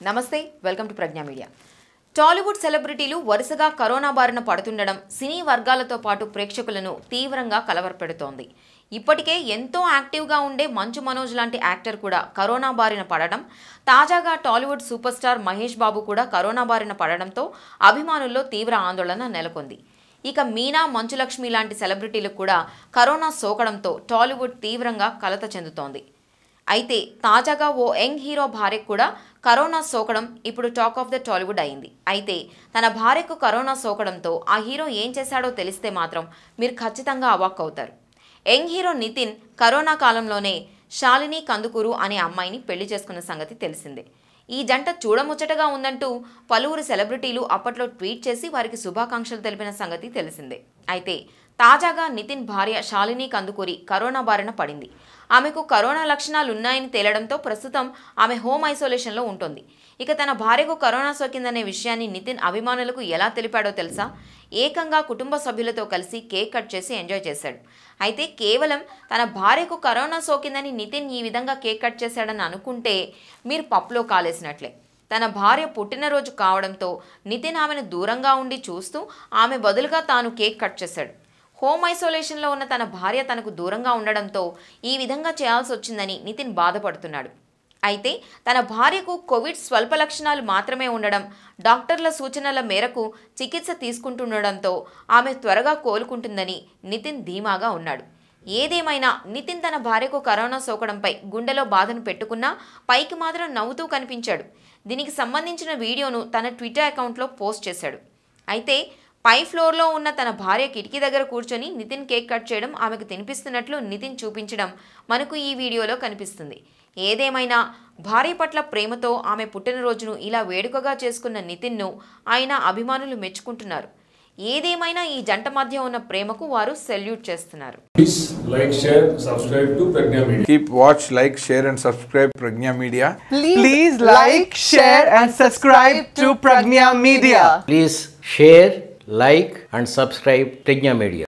నమస్తే welcome to Prajna Media Tollywood సెలబ్రిటీలు వరుసగా కరోనా బారిన పడుతుండడం సినీ వర్గాలతో పాటు ప్రేక్షకులను తీవ్రంగా కలవరపెడుతోంది ఇప్పటికే ఎంతో యాక్టివ్గా ఉండే మంచు మనోజ్ లాంటి యాక్టర్ కూడా కరోనా బారిన పడడం తాజాగా టాలీవుడ్ సూపర్ స్టార్ మహేష్ బాబు కూడా కరోనా బారిన పడడంతో అభిమానుల్లో తీవ్ర ఆందోళన నెలకొంది ఇక మీనా మంచులక్ష్మి లాంటి సెలబ్రిటీలకు కూడా కరోనా సోకడంతో టాలీవుడ్ తీవ్రంగా కలత చెందుతోంది అయితే తాజాగా ఓ యంగ్ హీరో భార్యకు కూడా కరోనా సోకడం ఇప్పుడు టాక్ ఆఫ్ ద టాలీవుడ్ అయింది అయితే తన భార్యకు కరోనా సోకడంతో ఆ హీరో ఏం చేశాడో తెలిస్తే మాత్రం మీరు ఖచ్చితంగా అవాక్ అవుతారు యంగ్ హీరో నితిన్ కరోనా కాలంలోనే శాలిని కందుకూరు అనే అమ్మాయిని పెళ్లి చేసుకున్న సంగతి తెలిసిందే ఈ జంట చూడముచ్చటగా ఉందంటూ పలువురు సెలబ్రిటీలు అప్పట్లో ట్వీట్ చేసి వారికి శుభాకాంక్షలు తెలిపిన సంగతి తెలిసిందే అయితే తాజాగా నితిన్ భార్య శాలిని కందుకూరి కరోనా బారిన పడింది ఆమెకు కరోనా లక్షణాలు ఉన్నాయని తేలడంతో ప్రస్తుతం ఆమె హోమ్ ఐసోలేషన్లో ఉంటుంది ఇక తన భార్యకు కరోనా సోకిందనే విషయాన్ని నితిన్ అభిమానులకు ఎలా తెలిపాడో తెలుసా ఏకంగా కుటుంబ సభ్యులతో కలిసి కేక్ కట్ చేసి ఎంజాయ్ చేశాడు అయితే కేవలం తన భార్యకు కరోనా సోకిందని నితిన్ ఈ విధంగా కేక్ కట్ చేశాడని అనుకుంటే మీరు పప్పులో కాలేసినట్లే తన భార్య పుట్టినరోజు కావడంతో నితిన్ ఆమెను దూరంగా ఉండి చూస్తూ ఆమె బదులుగా తాను కేక్ కట్ చేశాడు హోమ్ ఐసోలేషన్లో ఉన్న తన భార్య తనకు దూరంగా ఉండడంతో ఈ విధంగా చేయాల్సి వచ్చిందని నితిన్ బాధపడుతున్నాడు అయితే తన భార్యకు కోవిడ్ స్వల్ప లక్షణాలు మాత్రమే ఉండడం డాక్టర్ల సూచనల మేరకు చికిత్స తీసుకుంటుండడంతో ఆమె త్వరగా కోలుకుంటుందని నితిన్ ధీమాగా ఉన్నాడు ఏదేమైనా నితిన్ తన భార్యకు కరోనా సోకడంపై గుండెలో బాధను పెట్టుకున్నా పైకి మాత్రం నవ్వుతూ కనిపించాడు దీనికి సంబంధించిన వీడియోను తన ట్విట్టర్ అకౌంట్లో పోస్ట్ చేశాడు అయితే పై ఫ్లోర్లో ఉన్న తన భార్య కిటికీ దగ్గర కూర్చొని నితిన్ కేక్ కట్ చేయడం ఆమెకు తినిపిస్తున్నట్లు నితిన్ చూపించడం మనకు ఈ వీడియోలో కనిపిస్తుంది ఏదేమైనా భార్య పట్ల ప్రేమతో ఆమె పుట్టినరోజును ఇలా వేడుకగా చేసుకున్న నితిన్ను ఆయన అభిమానులు మెచ్చుకుంటున్నారు ఏదేమైనా ఈ జంట మధ్య ఉన్న ప్రేమకు వారు సెల్యూట్ చేస్తున్నారు Please like, share, subscribe to Pragna Media. Keep watch, like, share, and subscribe Pragnya Media. Please, like, share, and subscribe to Pragnya Media. Please share, like, and subscribe Pragna Media.